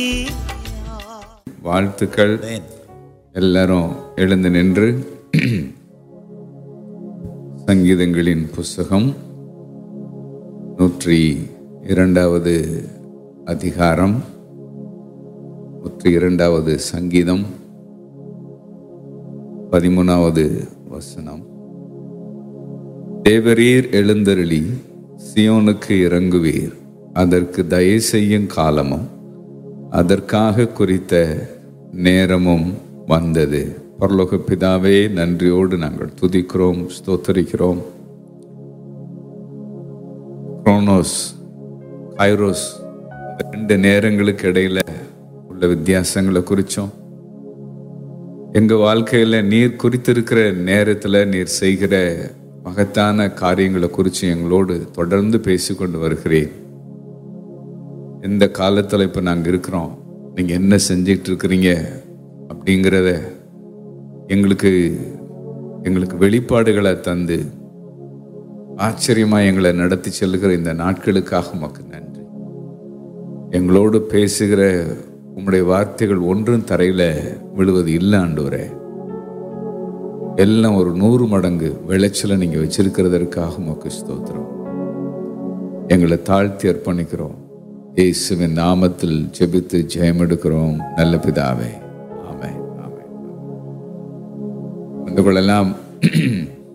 வாழ்த்துக்கள் Amen. எல்லாரும் எழுந்து நின்று சங்கீதங்களின் புஸ்தகம் நூற்றி இரண்டாவது அதிகாரம் நூற்றி இரண்டாவது சங்கீதம் பதிமூணாவது வசனம் தேவரீர் எழுந்தருளி சியோனுக்கு இறங்குவீர் அதற்கு தயை செய்யும் காலமும் அதற்காக குறித்த நேரமும் வந்தது பரலோக பிதாவே நன்றியோடு நாங்கள் துதிக்கிறோம் ஸ்தோத்தரிக்கிறோம் குரோனோஸ் கைரோஸ் இந்த ரெண்டு நேரங்களுக்கு இடையில உள்ள வித்தியாசங்களை குறிச்சோம் எங்க வாழ்க்கையில நீர் குறித்திருக்கிற நேரத்துல நீர் செய்கிற மகத்தான காரியங்களை குறித்து எங்களோடு தொடர்ந்து பேசிக்கொண்டு வருகிறேன் எந்த காலத்துல இப்ப நாங்க இருக்கிறோம் நீங்க என்ன செஞ்சிட்டு இருக்கிறீங்க அப்படிங்கிறத எங்களுக்கு எங்களுக்கு வெளிப்பாடுகளை தந்து ஆச்சரியமா எங்களை நடத்தி செல்லுகிற இந்த நாட்களுக்காக உமக்கு நன்றி எங்களோடு பேசுகிற உம்முடைய வார்த்தைகள் ஒன்றும் தரையில விழுவது இல்லை ஆண்டவரே எல்லாம் ஒரு நூறு மடங்கு விளைச்சலை நீங்க வச்சிருக்கிறதற்காக உமக்கு ஸ்தோத்திரம் எங்களை தாழ்த்தி அர்ப்பணிக்கிறோம் இயேசுவின் நாமத்தில் ஜெபித்து ஜெயம் எடுக்கிறோம் நல்ல பிதாவே ஆமென் ஆமென் வந்து கொள்ளலாம்